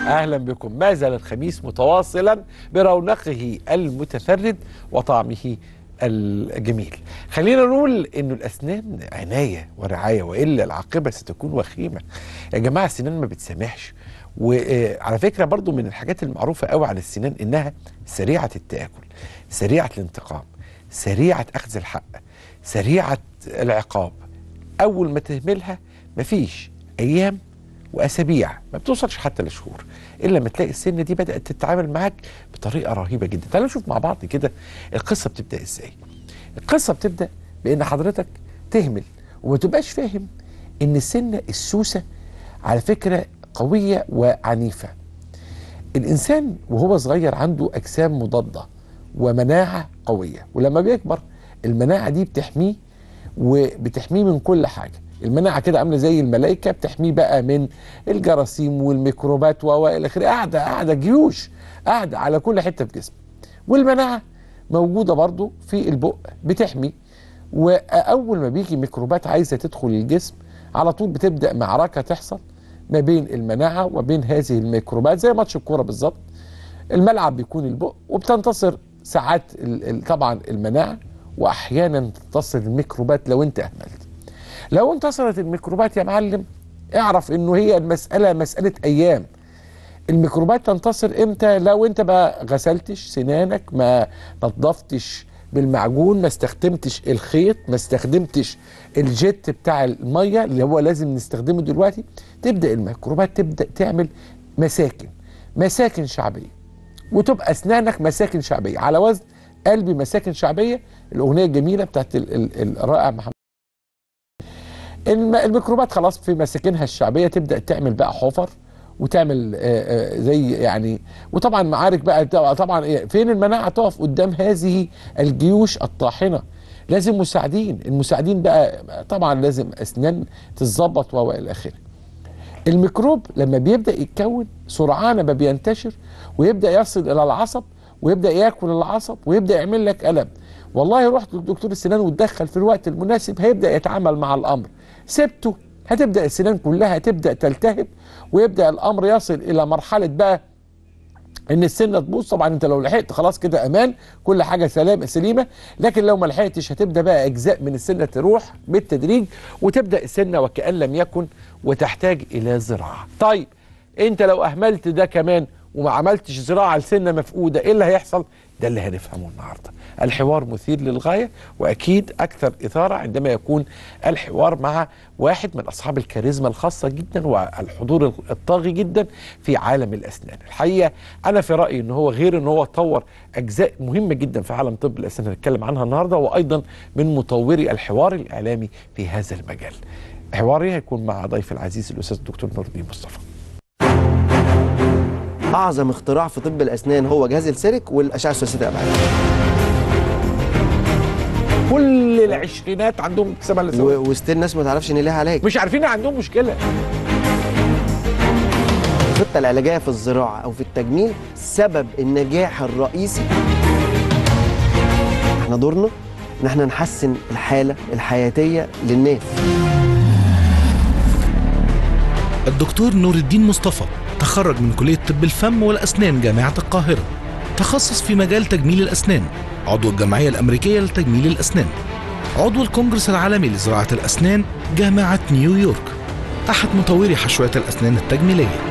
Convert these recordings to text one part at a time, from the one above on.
اهلا بكم ما زال الخميس متواصلا برونقه المتفرد وطعمه الجميل خلينا نقول انه الاسنان عنايه ورعايه والا العاقبه ستكون وخيمه يا جماعه السنان ما بتسامحش وعلى فكره برضو من الحاجات المعروفه قوي عن السنان انها سريعه التاكل سريعه الانتقام سريعه اخذ الحق سريعه العقاب اول ما تهملها مفيش ايام واسابيع ما بتوصلش حتى لشهور الا لما تلاقي السن دي بدات تتعامل معاك بطريقه رهيبه جدا تعالوا نشوف مع بعض كده القصه بتبدا ازاي القصه بتبدا بان حضرتك تهمل وما تبقاش فاهم ان السنه السوسه على فكره قويه وعنيفه الانسان وهو صغير عنده اجسام مضاده ومناعه قويه ولما بيكبر المناعه دي بتحميه وبتحميه من كل حاجه المناعه كده عامله زي الملائكه بتحميه بقى من الجراثيم والميكروبات والى اخره قاعده قاعده جيوش قاعده على كل حته في جسمه والمناعه موجوده برضو في البق بتحمي واول ما بيجي ميكروبات عايزه تدخل الجسم على طول بتبدا معركه تحصل ما بين المناعه وبين هذه الميكروبات زي ماتش الكوره بالظبط الملعب بيكون البق وبتنتصر ساعات طبعا المناعه واحيانا تنتصر الميكروبات لو انت اهملت لو انتصرت الميكروبات يا معلم اعرف انه هي المساله مساله ايام الميكروبات تنتصر امتى لو انت ما غسلتش سنانك ما نظفتش بالمعجون ما استخدمتش الخيط ما استخدمتش الجيت بتاع الميه اللي هو لازم نستخدمه دلوقتي تبدا الميكروبات تبدا تعمل مساكن مساكن شعبيه وتبقى اسنانك مساكن شعبيه على وزن قلبي مساكن شعبيه الاغنيه الجميله بتاعت الرائع محمد الميكروبات خلاص في مساكنها الشعبيه تبدا تعمل بقى حفر وتعمل زي يعني وطبعا معارك بقى طبعا فين المناعه تقف قدام هذه الجيوش الطاحنه لازم مساعدين المساعدين بقى طبعا لازم اسنان تتظبط والى اخره الميكروب لما بيبدا يتكون سرعان ما بينتشر ويبدا يصل الى العصب ويبدا ياكل العصب ويبدا يعمل لك الم والله رحت لدكتور السنان وتدخل في الوقت المناسب هيبدا يتعامل مع الامر سبته هتبدا السنان كلها تبدا تلتهب ويبدا الامر يصل الى مرحله بقى ان السنه تبوظ طبعا انت لو لحقت خلاص كده امان كل حاجه سلام سليمه لكن لو ما لحقتش هتبدا بقى اجزاء من السنه تروح بالتدريج وتبدا السنه وكان لم يكن وتحتاج الى زراعه طيب انت لو اهملت ده كمان وما عملتش زراعه لسنه مفقوده ايه اللي هيحصل ده اللي هنفهمه النهارده الحوار مثير للغايه واكيد اكثر اثاره عندما يكون الحوار مع واحد من اصحاب الكاريزما الخاصه جدا والحضور الطاغي جدا في عالم الاسنان الحقيقه انا في رايي ان هو غير ان هو طور اجزاء مهمه جدا في عالم طب الاسنان هنتكلم عنها النهارده وايضا من مطوري الحوار الاعلامي في هذا المجال حواري هيكون مع ضيف العزيز الاستاذ الدكتور نور الدين مصطفى اعظم اختراع في طب الاسنان هو جهاز السيرك والاشعه الثلاثيه الابعاد كل العشرينات عندهم سبع لسوات وستيل الناس ما تعرفش ان ليها علاج مش عارفين عندهم مشكله الخطه العلاجيه في الزراعه او في التجميل سبب النجاح الرئيسي احنا دورنا ان احنا نحسن الحاله الحياتيه للناس الدكتور نور الدين مصطفى تخرج من كلية طب الفم والأسنان جامعة القاهرة تخصص في مجال تجميل الأسنان عضو الجمعية الأمريكية لتجميل الأسنان عضو الكونجرس العالمي لزراعة الأسنان جامعة نيويورك أحد مطوري حشوات الأسنان التجميلية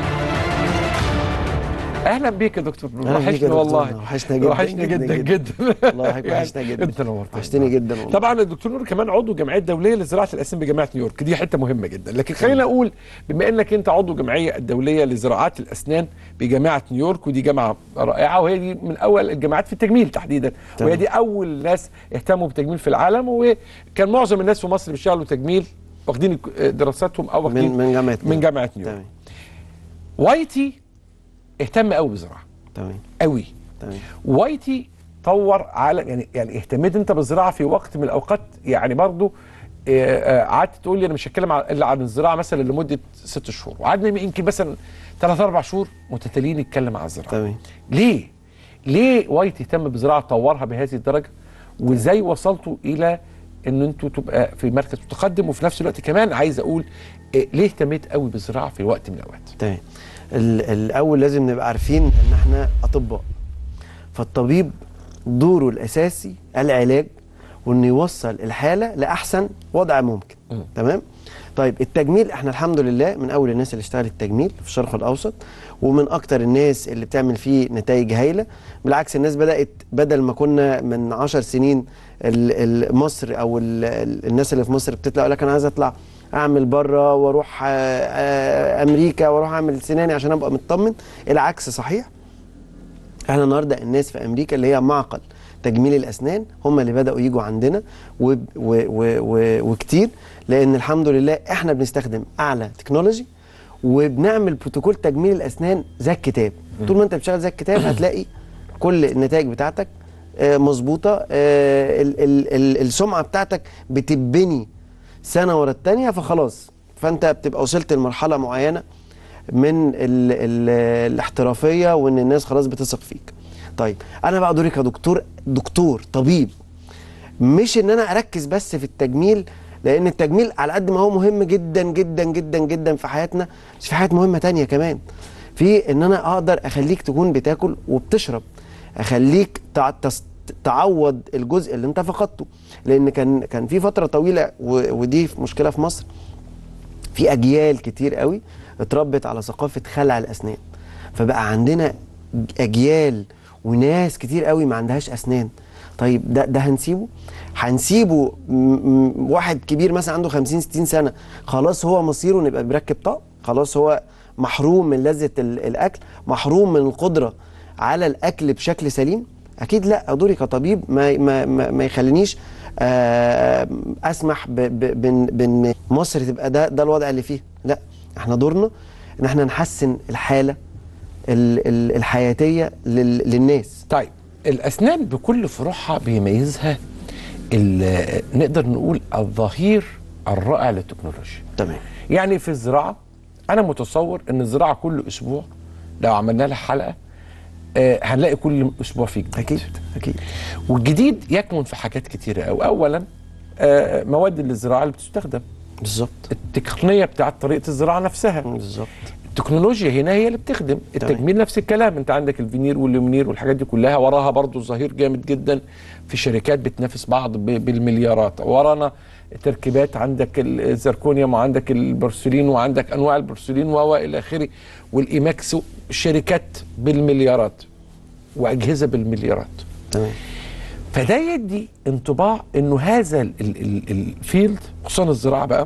اهلا بيك يا دكتور نور أهلا بيك يا وحشني دكتور والله نور. وحشنا جدا وحشني جدا جدا جدا. جدا والله حضرتك وحشنا جدا. انت نورت وحشتني جدا والله. طبعا الدكتور نور كمان عضو جمعيه دوليه لزراعه الاسنان بجامعه نيويورك دي حته مهمه جدا لكن خلينا اقول بما انك انت عضو الجمعيه الدوليه لزراعات الاسنان بجامعه نيويورك ودي جامعه رائعه وهي دي من اول الجامعات في التجميل تحديدا تمام. وهي دي اول ناس اهتموا بالتجميل في العالم وكان معظم الناس في مصر بيشتغلوا تجميل واخدين دراساتهم او واخدين من من جامعه من جامعه نيويورك تمام وايتي اهتم قوي بالزراعه تمام قوي تمام وايتي طور على يعني يعني اهتميت انت بالزراعه في وقت من الاوقات يعني برضو آه، آه، قعدت تقول لي انا مش هتكلم عن- الا عن الزراعه مثلا لمده ست شهور وقعدنا يمكن مثلا ثلاث اربع شهور متتاليين نتكلم عن الزراعه تمام ليه؟ ليه وايت اهتم بالزراعه طورها بهذه الدرجه؟ وازاي وصلتوا الى ان انتوا تبقى في مركز متقدم وفي نفس الوقت كمان عايز اقول إيه ليه اهتميت قوي بالزراعه في وقت من الاوقات؟ تمام ال- الاول لازم نبقى عارفين ان احنا اطباء فالطبيب دوره الاساسي العلاج وانه يوصل الحاله لاحسن وضع ممكن مم. تمام طيب التجميل احنا الحمد لله من اول الناس اللي اشتغلت التجميل في الشرق الاوسط ومن اكتر الناس اللي بتعمل فيه نتائج هايله بالعكس الناس بدات بدل ما كنا من عشر سنين ال- ال- مصر او ال- ال- الناس اللي في مصر بتطلع يقول لك انا عايز اطلع اعمل بره واروح آه، آه، امريكا واروح اعمل سناني عشان ابقى مطمن العكس صحيح احنا النهارده الناس في امريكا اللي هي معقل تجميل الاسنان هم اللي بداوا يجوا عندنا و و و و وكتير لان الحمد لله احنا بنستخدم اعلى تكنولوجي وبنعمل بروتوكول تجميل الاسنان زي الكتاب طول ما انت بتشتغل زي الكتاب هتلاقي كل النتائج بتاعتك آه، مظبوطه آه، ال- ال- ال- السمعه بتاعتك بتبني سنه ورا التانيه فخلاص فانت بتبقى وصلت لمرحله معينه من ال ال الاحترافيه وان الناس خلاص بتثق فيك. طيب انا بقى دوري كدكتور دكتور طبيب مش ان انا اركز بس في التجميل لان التجميل على قد ما هو مهم جدا جدا جدا جدا في حياتنا بس في حاجات مهمه تانية كمان في ان انا اقدر اخليك تكون بتاكل وبتشرب اخليك تع- تس- تعوض الجزء اللي انت فقدته لان كان كان في فتره طويله و- ودي مشكله في مصر في اجيال كتير قوي اتربت على ثقافه خلع الاسنان فبقى عندنا اجيال وناس كتير قوي ما عندهاش اسنان طيب ده ده هنسيبه هنسيبه م- م- واحد كبير مثلا عنده 50 60 سنه خلاص هو مصيره نبقى بيركب طاق خلاص هو محروم من لذه ال- الاكل محروم من القدره على الاكل بشكل سليم اكيد لا دوري كطبيب ما ما ما, ما يخلينيش آه، اسمح ب- ب- بان بان مصر تبقى ده ده الوضع اللي فيه لا احنا دورنا ان احنا نحسن الحاله ال- ال- الحياتيه لل- للناس طيب الاسنان بكل فروعها بيميزها ال- نقدر نقول الظهير الرائع للتكنولوجيا تمام يعني في الزراعه انا متصور ان الزراعه كل اسبوع لو عملنا لها حلقه آه هنلاقي كل اسبوع في جديد اكيد اكيد والجديد يكمن في حاجات كتيره قوي اولا آه مواد للزراعه اللي بتستخدم بالظبط التقنيه بتاعت طريقه الزراعه نفسها بالظبط التكنولوجيا هنا هي اللي بتخدم التجميل نفس الكلام انت عندك الفينير واللومينير والحاجات دي كلها وراها برضو ظهير جامد جدا في شركات بتنافس بعض ب- بالمليارات ورانا تركيبات عندك الزركونيوم وعندك البورسلين وعندك انواع البورسلين و الى اخره والايماكس شركات بالمليارات واجهزه بالمليارات تمام فده يدي انطباع انه هذا ال- ال- ال- الفيلد خصوصا الزراعه بقى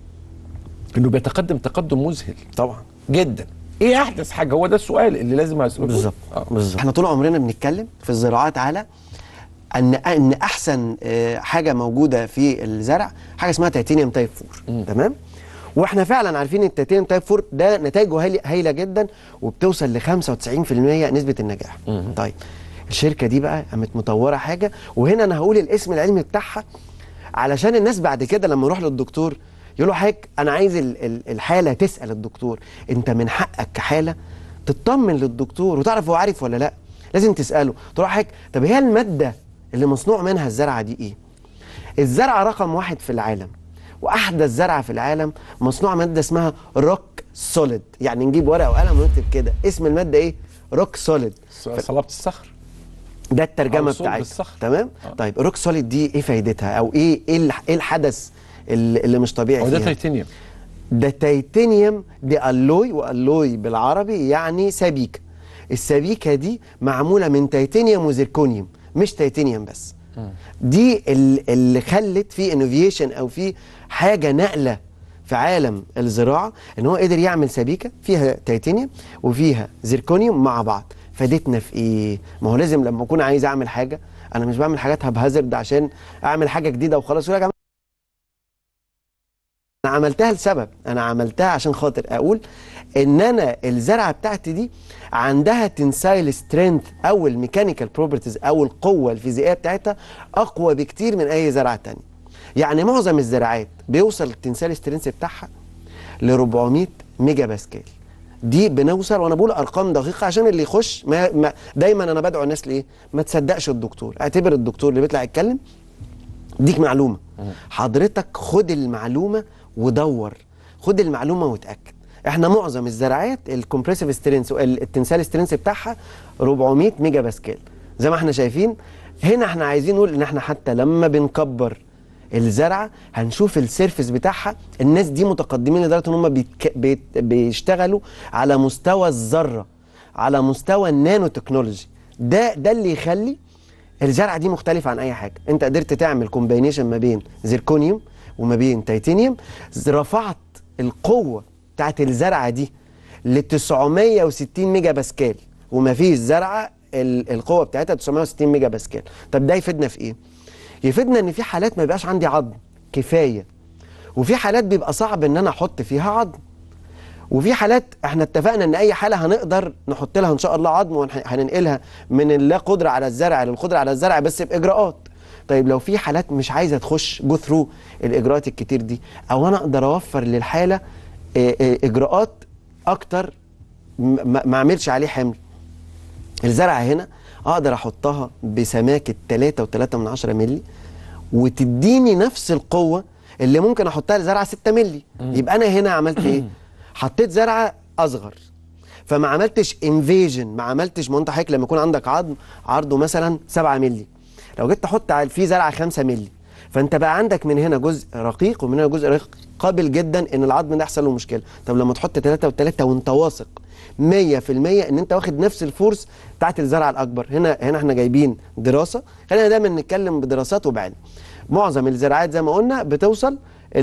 انه بيتقدم تقدم مذهل طبعا جدا ايه احدث حاجه هو ده السؤال اللي لازم اساله بالظبط آه. بالظبط احنا طول عمرنا بنتكلم في الزراعات على ان ان احسن آه، حاجه موجوده في الزرع حاجه اسمها تيتانيوم تايب 4 تمام واحنا فعلا عارفين ان التيتانيوم تايب 4 ده نتائجه هايل- هايله جدا وبتوصل ل 95% نسبه النجاح طيب الشركه دي بقى قامت مطوره حاجه وهنا انا هقول الاسم العلمي بتاعها علشان الناس بعد كده لما يروح للدكتور يقول له حضرتك انا عايز ال- ال- الحاله تسال الدكتور انت من حقك كحاله تطمن للدكتور وتعرف هو عارف ولا لا لازم تساله تقول له حضرتك طب هي الماده اللي مصنوع منها الزرعه دي ايه الزرعه رقم واحد في العالم واحدث زرعه في العالم مصنوع ماده اسمها روك سوليد يعني نجيب ورقه وقلم ونكتب كده اسم الماده ايه روك سوليد صلابه الصخر ده الترجمه أو صلب بتاعتها الصخر. تمام آه. طيب روك سوليد دي ايه فايدتها او ايه ايه الح- ايه الحدث اللي اللي مش طبيعي هو ده فيها تيتانيوم ده تيتانيوم دي الوي والوي بالعربي يعني سبيكه السبيكه دي معموله من تيتانيوم وزيركونيوم مش تيتانيوم بس دي ال- اللي خلت في انوفيشن او في حاجه نقله في عالم الزراعه ان هو قدر يعمل سبيكه فيها تيتانيوم وفيها زيركونيوم مع بعض فادتنا في ايه ما هو لازم لما اكون عايز اعمل حاجه انا مش بعمل حاجات هبهزرد عشان اعمل حاجه جديده وخلاص يقول لك انا عملتها لسبب انا عملتها عشان خاطر اقول ان انا الزرعه بتاعتي دي عندها تنسايل سترينث او الميكانيكال بروبرتيز او القوه الفيزيائيه بتاعتها اقوى بكتير من اي زرعه تانية يعني معظم الزراعات بيوصل التنسايل سترينث بتاعها ل 400 ميجا باسكال دي بنوصل وانا بقول ارقام دقيقه عشان اللي يخش ما, ما دايما انا بدعو الناس لايه ما تصدقش الدكتور اعتبر الدكتور اللي بيطلع يتكلم ديك معلومه حضرتك خد المعلومه ودور خد المعلومه وتاكد احنا معظم الزراعات الكومبريسيف سترينث التنسال سترينث بتاعها 400 ميجا باسكال زي ما احنا شايفين هنا احنا عايزين نقول ان احنا حتى لما بنكبر الزرعه هنشوف السيرفس بتاعها الناس دي متقدمين لدرجه ان هم بيتك... بيت... بيشتغلوا على مستوى الذره على مستوى النانو تكنولوجي ده ده اللي يخلي الزرعه دي مختلفه عن اي حاجه انت قدرت تعمل كومباينيشن ما بين زيركونيوم وما بين تيتانيوم رفعت القوه بتاعت الزرعه دي ل 960 ميجا باسكال وما فيش زرعه ال- القوه بتاعتها 960 ميجا باسكال طب ده يفيدنا في ايه يفيدنا ان في حالات ما بيبقاش عندي عظم كفايه وفي حالات بيبقى صعب ان انا احط فيها عظم وفي حالات احنا اتفقنا ان اي حاله هنقدر نحط لها ان شاء الله عظم وهننقلها من اللا قدره على الزرع للقدره على الزرع بس باجراءات طيب لو في حالات مش عايزه تخش جو ثرو الاجراءات الكتير دي او انا اقدر اوفر للحاله اه، اه، اجراءات اكتر م- ما ما اعملش عليه حمل الزرعه هنا اقدر احطها بسماكه 3 و3 من 10 مللي وتديني نفس القوه اللي ممكن احطها لزرعه 6 مللي يبقى انا هنا عملت ايه حطيت زرعه اصغر فما عملتش انفيجن ما عملتش ما انت حضرتك لما يكون عندك عظم عرضه مثلا 7 مللي لو جيت تحط على- فيه زرعه 5 مللي فانت بقى عندك من هنا جزء رقيق ومن هنا جزء رقيق قابل جدا ان العظم ده يحصل له مشكله طب لما تحط 3 و3 وانت واثق 100% ان انت واخد نفس الفورس بتاعت الزرعه الاكبر هنا هنا احنا جايبين دراسه خلينا دايما نتكلم بدراسات وبعلم معظم الزراعات زي ما قلنا بتوصل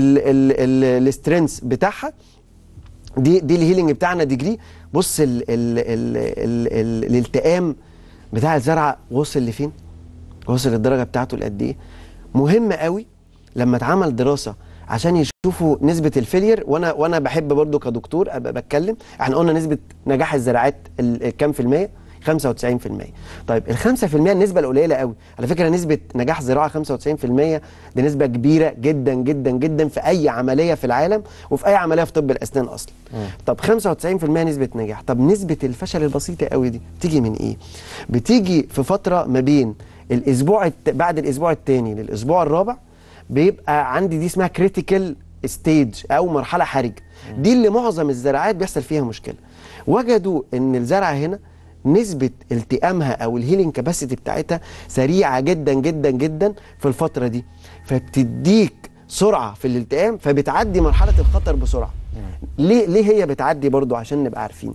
السترينث بتاعها دي دي الهيلينج بتاعنا ديجري بص ال ال ال ال ال الالتئام بتاع الزرعه وصل لفين وصل الدرجه بتاعته لقد ايه مهم قوي لما اتعمل دراسه عشان يشوفوا نسبه الفيلير وانا وانا بحب برضو كدكتور ابقى بتكلم احنا قلنا نسبه نجاح الزراعات ال- كام في الميه 95% طيب ال 5% النسبه القليله قوي على فكره نسبه نجاح زراعه 95% دي نسبه كبيره جدا جدا جدا في اي عمليه في العالم وفي اي عمليه في طب الاسنان اصلا طب 95% نسبه نجاح طب نسبه الفشل البسيطه قوي دي بتيجي من ايه بتيجي في فتره ما بين الاسبوع الت... بعد الاسبوع الثاني للاسبوع الرابع بيبقى عندي دي اسمها كريتيكال ستيج او مرحله حرجه دي اللي معظم الزراعات بيحصل فيها مشكله وجدوا ان الزرعه هنا نسبة التئامها او الهيلينج كاباسيتي بتاعتها سريعة جدا جدا جدا في الفترة دي فبتديك سرعة في الالتئام فبتعدي مرحلة الخطر بسرعة ليه ليه هي بتعدي برضو عشان نبقى عارفين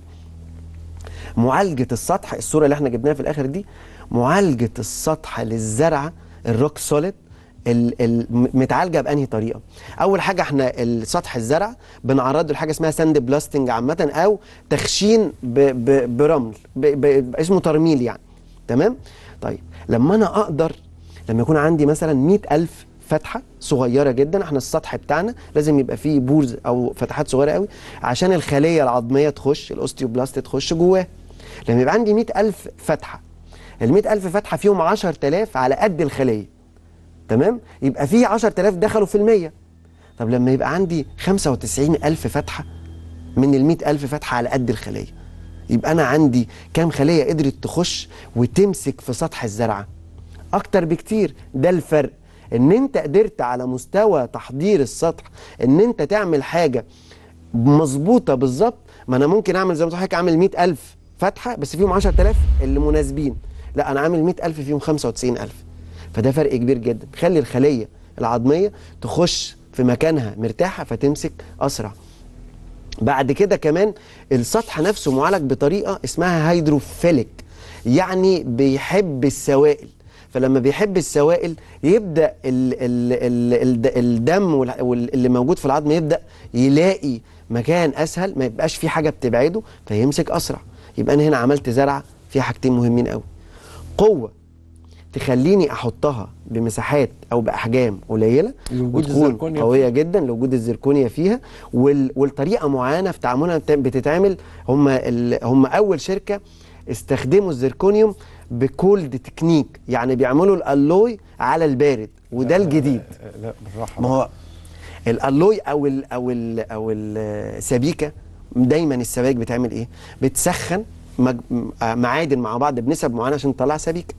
معالجة السطح الصورة اللي احنا جبناها في الاخر دي معالجة السطح للزرعة الروك سوليد ال- ال- م- متعالجه بانهي طريقه اول حاجه احنا السطح الزرع بنعرضه لحاجه اسمها ساند بلاستنج عامه او تخشين ب ب برمل ب ب اسمه ترميل يعني تمام طيب لما انا اقدر لما يكون عندي مثلا مئة ألف فتحة صغيرة جدا احنا السطح بتاعنا لازم يبقى فيه بورز او فتحات صغيرة قوي عشان الخلية العظمية تخش الاوستيوبلاست تخش جواه لما يبقى عندي مئة ألف فتحة المئة ألف فتحة فيهم عشر تلاف على قد الخلية تمام يبقى في 10000 دخلوا في المية طب لما يبقى عندي 95000 فتحة من ال 100000 فتحة على قد الخلية يبقى أنا عندي كام خلية قدرت تخش وتمسك في سطح الزرعة أكتر بكتير ده الفرق إن أنت قدرت على مستوى تحضير السطح إن أنت تعمل حاجة مظبوطة بالظبط ما أنا ممكن أعمل زي ما حضرتك عامل 100000 فتحة بس فيهم 10000 اللي مناسبين لا أنا عامل 100000 فيهم 95000 فده فرق كبير جدا خلي الخليه العظميه تخش في مكانها مرتاحه فتمسك اسرع بعد كده كمان السطح نفسه معالج بطريقه اسمها هيدروفيليك يعني بيحب السوائل فلما بيحب السوائل يبدا ال ال ال ال الدم وال- وال- اللي موجود في العظم يبدا يلاقي مكان اسهل ما يبقاش في حاجه بتبعده فيمسك اسرع يبقى انا هنا عملت زرعه فيها حاجتين مهمين قوي قوه تخليني احطها بمساحات او باحجام قليله لوجود وتكون الزركونيا قويه جدا لوجود الزركونيا فيها وال... والطريقه معينه في تعاملها بت- بتتعمل هم ال... هم اول شركه استخدموا الزركونيوم بكولد تكنيك يعني بيعملوا الالوي على البارد وده الجديد لا بالراحه ما هو الالوي او ال او ال او السبيكه دايما السبائك بتعمل ايه بتسخن مج... معادن مع بعض بنسب معينه عشان تطلع سبيكه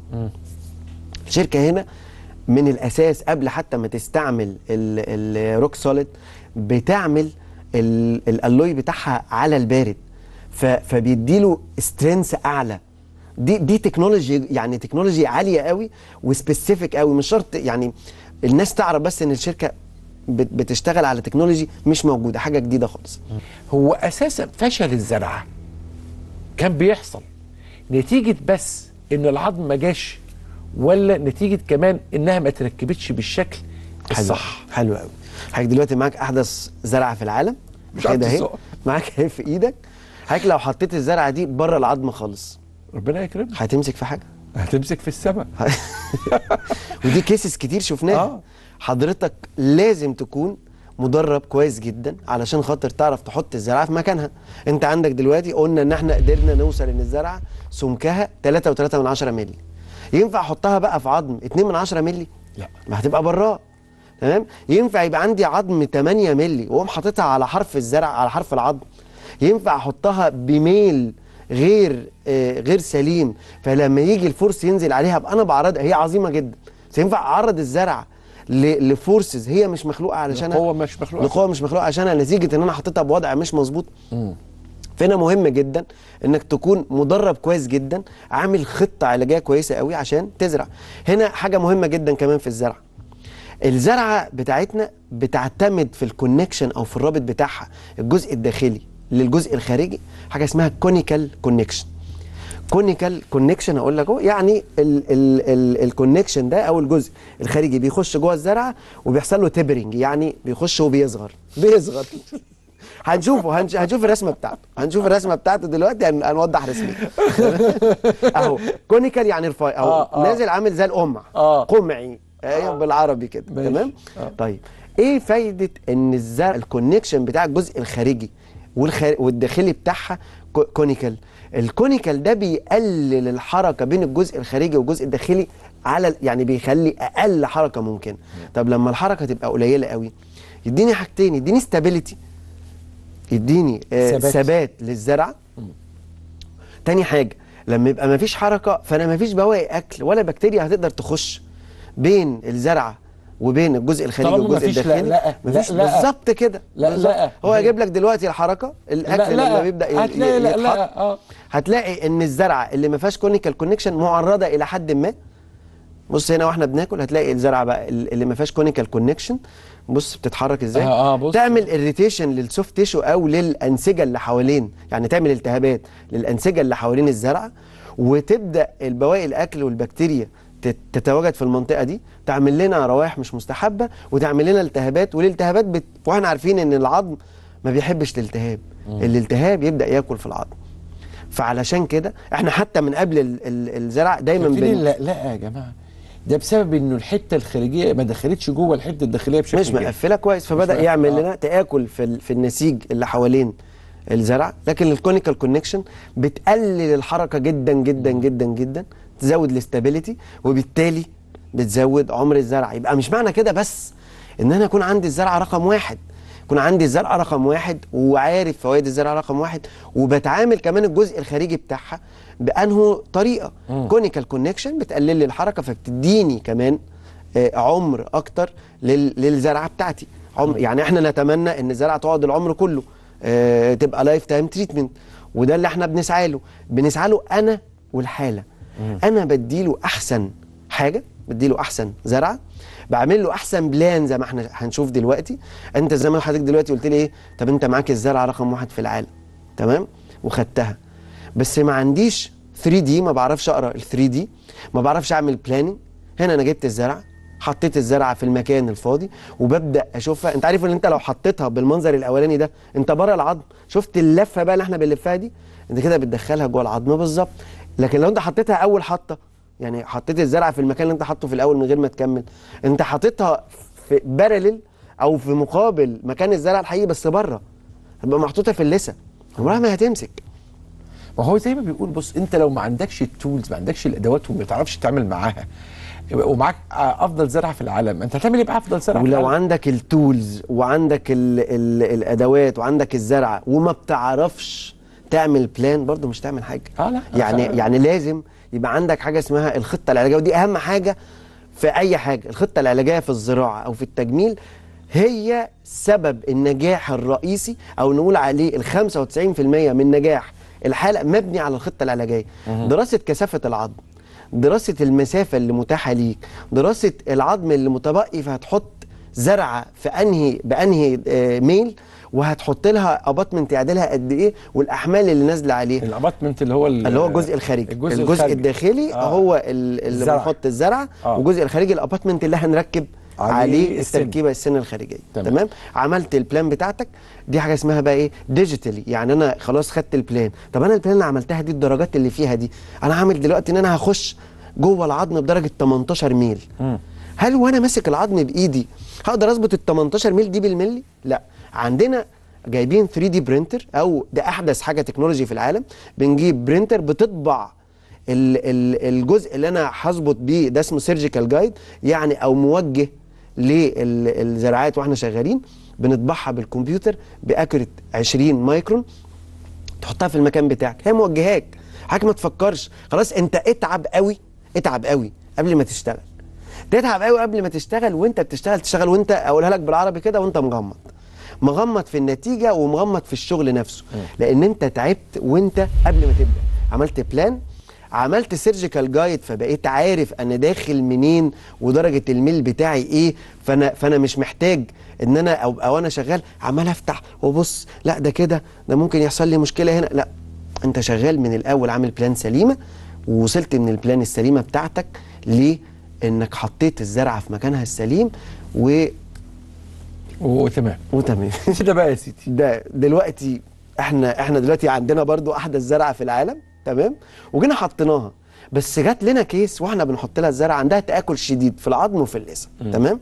الشركه هنا من الاساس قبل حتى ما تستعمل الروك سوليد بتعمل ال- الالوي بتاعها على البارد ف- فبيديله سترينث اعلى دي دي تكنولوجي يعني تكنولوجي عاليه قوي وسبيسيفيك قوي مش شرط يعني الناس تعرف بس ان الشركه بت- بتشتغل على تكنولوجي مش موجوده حاجه جديده خالص هو اساسا فشل الزرعه كان بيحصل نتيجه بس ان العظم ما جاش ولا نتيجه كمان انها ما تركبتش بالشكل حلو الصح حلو قوي حضرتك دلوقتي معاك احدث زرعه في العالم مش عارف كده اهي تسوقها. معاك اهي في ايدك حضرتك لو حطيت الزرعه دي بره العظم خالص ربنا يكرمك هتمسك في حاجه هتمسك في السماء ودي كيسز كتير شفناها آه. حضرتك لازم تكون مدرب كويس جدا علشان خاطر تعرف تحط الزرعه في مكانها انت عندك دلوقتي قلنا ان احنا قدرنا نوصل ان الزرعه سمكها 3.3 من 10 مللي ينفع احطها بقى في عظم 2 من 10 مللي لا. ما هتبقى براه تمام ينفع يبقى عندي عظم 8 مللي واقوم حاططها على حرف الزرع على حرف العظم ينفع احطها بميل غير آه غير سليم فلما يجي الفرس ينزل عليها ابقى انا بعرضها هي عظيمه جدا بس ينفع اعرض الزرع ل- لفورسز هي مش مخلوقه علشانها لقوة مش مخلوقة. لقوه مش مخلوقه عشانها نتيجه ان انا حطيتها بوضع مش مظبوط فهنا مهم جدا انك تكون مدرب كويس جدا عامل خطه علاجيه كويسه قوي عشان تزرع هنا حاجه مهمه جدا كمان في الزرع الزرعه بتاعتنا بتعتمد في الكونكشن او في الرابط بتاعها الجزء الداخلي للجزء الخارجي حاجه اسمها كونيكال كونكشن كونيكال كونكشن اقول لك اهو يعني الكونكشن ده او الجزء الخارجي بيخش جوه الزرعه وبيحصل له تيبرنج يعني بيخش وبيصغر بيصغر هنشوفه هنش... هنشوف الرسمه بتاعته هنشوف الرسمه بتاعته دلوقتي هن... هنوضح رسميه اهو كونيكال يعني رفيع اهو آه، آه. نازل عامل زي القمع آه. قمعي ايوه بالعربي كده ماشي. تمام آه. طيب ايه فايده ان الزرع الكونكشن بتاع الجزء الخارجي والخار... والداخلي بتاعها كو- كونيكال الكونيكال ده بيقلل الحركه بين الجزء الخارجي والجزء الداخلي على ال- يعني بيخلي اقل حركه ممكن طب لما الحركه تبقى قليله قوي يديني حاجتين يديني ستابيليتي يديني آه ثبات. ثبات للزرع تاني حاجه لما يبقى مفيش حركه فانا مفيش بواقي اكل ولا بكتيريا هتقدر تخش بين الزرعه وبين الجزء الخارجي طالما والجزء مفيش لا- الداخلي لا- مفيش لا- لا. بالظبط كده لا- بالظبط. لا. هو يجيب لك دلوقتي الحركه الاكل لما بيبدا ي- هتلاقي ي- لا يتحط لا اه هتلاقي ان الزرعه اللي ما فيهاش كونيكال كونكشن معرضه الى حد ما بص هنا واحنا بناكل هتلاقي الزرعه بقى ال- اللي ما فيهاش كونيكال كونكشن بص بتتحرك ازاي آه، آه، بص. تعمل اريتيشن للسوفت تيشو او للانسجه اللي حوالين يعني تعمل التهابات للانسجه اللي حوالين الزرعه وتبدا البواقي الاكل والبكتيريا تت- تتواجد في المنطقه دي تعمل لنا روائح مش مستحبه وتعمل لنا التهابات والالتهابات بت... واحنا عارفين ان العظم ما بيحبش الالتهاب الالتهاب يبدا ياكل في العظم فعلشان كده احنا حتى من قبل ال- ال- الزرع دايما قلت لي بن... لا لا يا جماعه ده بسبب انه الحته الخارجيه ما دخلتش جوه الحته الداخليه بشكل مش كبير. مقفله كويس فبدا مقفلة. يعمل آه. لنا تاكل في ال- في النسيج اللي حوالين الزرع لكن الكونيكال كونكشن بتقلل الحركه جدا جدا جدا جدا تزود الاستابيليتي وبالتالي بتزود عمر الزرع يبقى مش معنى كده بس ان انا يكون عندي الزرع رقم واحد يكون عندي الزرع رقم واحد وعارف فوائد الزرع رقم واحد وبتعامل كمان الجزء الخارجي بتاعها بانه طريقه كونيكال كونكشن بتقلل لي الحركه فبتديني كمان آه، عمر اكتر لل- للزرعه بتاعتي عمر يعني احنا نتمنى ان الزرعه تقعد العمر كله آه، تبقى لايف تايم تريتمنت وده اللي احنا بنسعى له بنسعى له انا والحاله انا بديله احسن حاجه بديله احسن زرعه بعمل له احسن بلان زي ما احنا هنشوف دلوقتي انت زي ما حضرتك دلوقتي قلت لي ايه طب انت معاك الزرعه رقم واحد في العالم تمام وخدتها بس ما عنديش 3 دي ما بعرفش اقرا ال 3 دي ما بعرفش اعمل بلاننج هنا انا جبت الزرعه حطيت الزرعه في المكان الفاضي وببدا اشوفها انت عارف ان انت لو حطيتها بالمنظر الاولاني ده انت بره العظم شفت اللفه بقى اللي احنا بنلفها دي انت كده بتدخلها جوه العظم بالظبط لكن لو انت حطيتها اول حطه يعني حطيت الزرعه في المكان اللي انت حاطه في الاول من غير ما تكمل انت حاططها في بارلل او في مقابل مكان الزرع الحقيقي بس بره هتبقى محطوطه في اللثه عمرها ما هتمسك ما هو زي ما بيقول بص انت لو ما عندكش التولز ما عندكش الادوات وما تعرفش تتعامل معاها ومعاك افضل زرعه في العالم انت هتعمل ايه بافضل زرعه في ولو العالم؟ عندك التولز وعندك ال ال الادوات وعندك الزرعه وما بتعرفش تعمل بلان برضو مش تعمل حاجه آه لا، يعني فعلا. يعني لازم يبقى عندك حاجه اسمها الخطه العلاجيه ودي اهم حاجه في اي حاجه الخطه العلاجيه في الزراعه او في التجميل هي سبب النجاح الرئيسي او نقول عليه ال 95% من نجاح الحاله مبني على الخطه العلاجيه دراسه كثافه العظم دراسه المسافه اللي متاحه ليك دراسه العظم اللي متبقي فهتحط زرعه في انهي بانهي آه، ميل وهتحط لها اباطمنت يعدلها قد ايه والاحمال اللي نازله عليه الاباتمنت اللي هو ال- اللي هو الجزء الخارجي الجزء, الجزء, الخارجي. الداخلي آه. آه. هو ال- اللي الزرع. بنحط الزرع آه. آه. والجزء الخارجي الاباتمنت اللي هنركب عليه عليه السن. التركيبه السن الخارجيه تمام. تمام. تمام عملت البلان بتاعتك دي حاجه اسمها بقى ايه ديجيتالي يعني انا خلاص خدت البلان طب انا البلان اللي عملتها دي الدرجات اللي فيها دي انا عامل دلوقتي ان انا هخش جوه العظم بدرجه 18 ميل مم. هل وانا ماسك العظم بايدي هقدر اظبط ال 18 ميل دي بالملي لا عندنا جايبين 3 دي برينتر او ده احدث حاجه تكنولوجي في العالم بنجيب برينتر بتطبع ال- ال- الجزء اللي انا هظبط بيه ده اسمه سيرجيكال جايد يعني او موجه للزراعات واحنا شغالين بنطبعها بالكمبيوتر باكوريت 20 مايكرون تحطها في المكان بتاعك هي موجهاك حضرتك ما تفكرش خلاص انت اتعب قوي اتعب قوي قبل ما تشتغل تتعب قوي قبل ما تشتغل وانت بتشتغل تشتغل وانت اقولها لك بالعربي كده وانت مغمض مغمض في النتيجه ومغمض في الشغل نفسه لان انت تعبت وانت قبل ما تبدا عملت بلان عملت سيرجيكال جايد فبقيت عارف انا داخل منين ودرجه الميل بتاعي ايه فانا فانا مش محتاج ان انا او, أو انا شغال عمال افتح وبص لا ده كده ده ممكن يحصل لي مشكله هنا لا انت شغال من الاول عامل بلان سليمه ووصلت من البلان السليمه بتاعتك ليه انك حطيت الزرعه في مكانها السليم و... وتمام وتمام كده بقى يا سيدي ده دلوقتي احنا احنا دلوقتي عندنا برضو احدث زرعه في العالم تمام وجينا حطيناها بس جات لنا كيس واحنا بنحط لها الزرع عندها تاكل شديد في العظم وفي اللسان تمام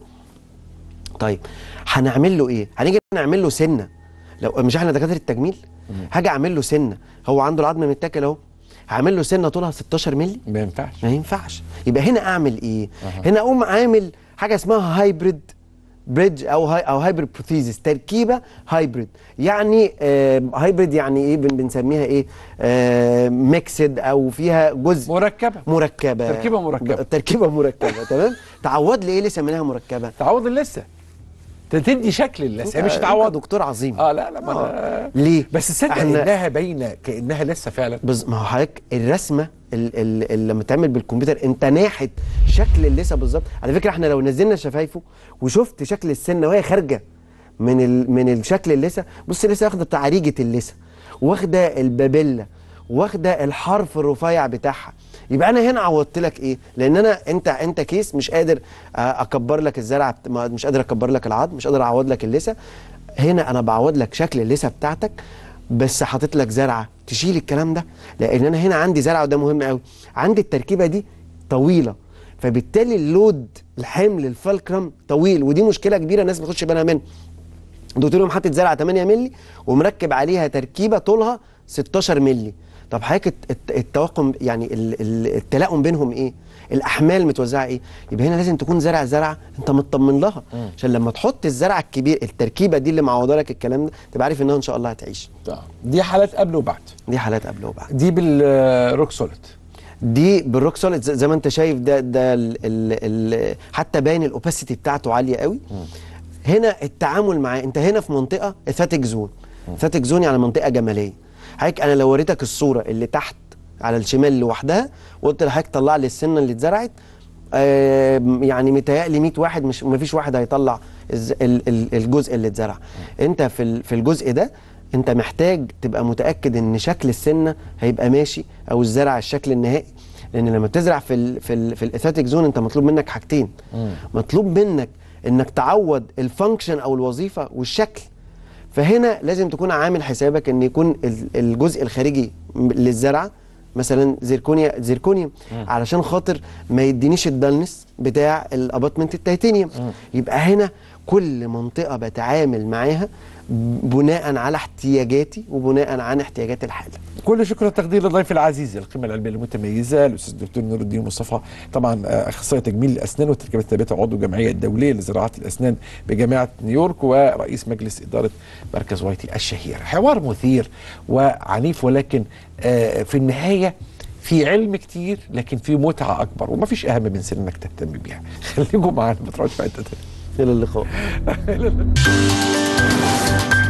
طيب هنعمل له ايه هنيجي نعمل له سنه لو مش احنا دكاتره التجميل هاجي اعمل له سنه هو عنده العظم متاكل اهو هعمل له سنه طولها 16 مللي ما ينفعش ما ينفعش يبقى هنا اعمل ايه هنا اقوم عامل حاجه اسمها هايبريد بريدج او هاي او هايبريد بروثيزس تركيبه هايبريد يعني آه هايبريد يعني ايه بن- بنسميها ايه آه ميكسد او فيها جزء مركبه مركبه تركيبة مركبة. ب- تركيبه مركبه تمام تعوض لي ايه اللي سميناها مركبه تعوض اللسه تدي شكل اللسه هي مش أنت تعوض دكتور عظيم اه لا لا ما آه. أنا... ليه بس تصدق إحنا- انها باينه كانها لسه فعلا بز... ما هو حضرتك الرسمه ال- ال- اللي لما تعمل بالكمبيوتر انت ناحت شكل اللثه بالظبط على فكره احنا لو نزلنا شفايفه وشفت شكل السنه وهي خارجه من ال... من الشكل اللثه بص اللثه واخده تعريجه اللثه واخده البابيلا واخده الحرف الرفيع بتاعها يبقى انا هنا عوضت لك ايه لان انا انت انت كيس مش قادر آه، اكبر لك الزرع بت- ما- مش قادر اكبر لك العظم مش قادر اعوض لك اللثه هنا انا بعوض لك شكل اللثه بتاعتك بس حاطط لك زرعه تشيل الكلام ده لان انا هنا عندي زرعه وده مهم قوي عندي التركيبه دي طويله فبالتالي اللود الحمل الفالكرم طويل ودي مشكله كبيره الناس ما بتاخدش بالها منها الدكتور يوم حاطط زرعه 8 مللي ومركب عليها تركيبه طولها 16 مللي طب حضرتك الت- الت- التوقم يعني ال- ال- التلاؤم بينهم ايه الاحمال متوزعه ايه يبقى هنا لازم تكون زرع زرعه انت مطمن لها عشان لما تحط الزرعه الكبير التركيبه دي اللي معوضه لك الكلام ده تبقى عارف انها ان شاء الله هتعيش دي حالات قبل وبعد دي حالات قبل وبعد دي بالروك سوليد دي بالروك سوليد زي زي ما انت شايف ده ده ال ال ال حتى باين الاوباسيتي بتاعته عاليه قوي هنا التعامل معاه انت هنا في منطقه اثاتيك زون اثاتيك زون يعني منطقه جماليه حضرتك انا لو وريتك الصوره اللي تحت على الشمال لوحدها وقلت لحضرتك طلع لي السنه اللي اتزرعت آه يعني متهيألي 100 واحد مش ما فيش واحد هيطلع الز- ال- ال- الجزء اللي اتزرع انت في ال- في الجزء ده انت محتاج تبقى متاكد ان شكل السنه هيبقى ماشي او الزرع الشكل النهائي لان لما بتزرع في ال في ال في الاثاتيك زون انت مطلوب منك حاجتين مطلوب منك انك تعوض الفانكشن او الوظيفه والشكل فهنا لازم تكون عامل حسابك ان يكون ال- الجزء الخارجي م- للزرعه مثلا زيركونيا زيركونيوم علشان خاطر ما يدينيش الدلنس بتاع الاباتمنت التيتانيوم يبقى هنا كل منطقه بتعامل معاها بناء على احتياجاتي وبناء عن احتياجات الحاله كل شكر والتقدير لضيف العزيز القيمه العلميه المتميزه الاستاذ الدكتور نور الدين مصطفى طبعا آه، اخصائي تجميل الاسنان والتركيبات الثابته وعضو الجمعيه الدوليه لزراعه الاسنان بجامعه نيويورك ورئيس مجلس اداره مركز وايتي الشهير حوار مثير وعنيف ولكن آه، في النهايه في علم كتير لكن في متعه اكبر ومفيش اهم من سن انك تهتم بيها خليكم معانا ما تروحوش في حته تانية. الى اللقاء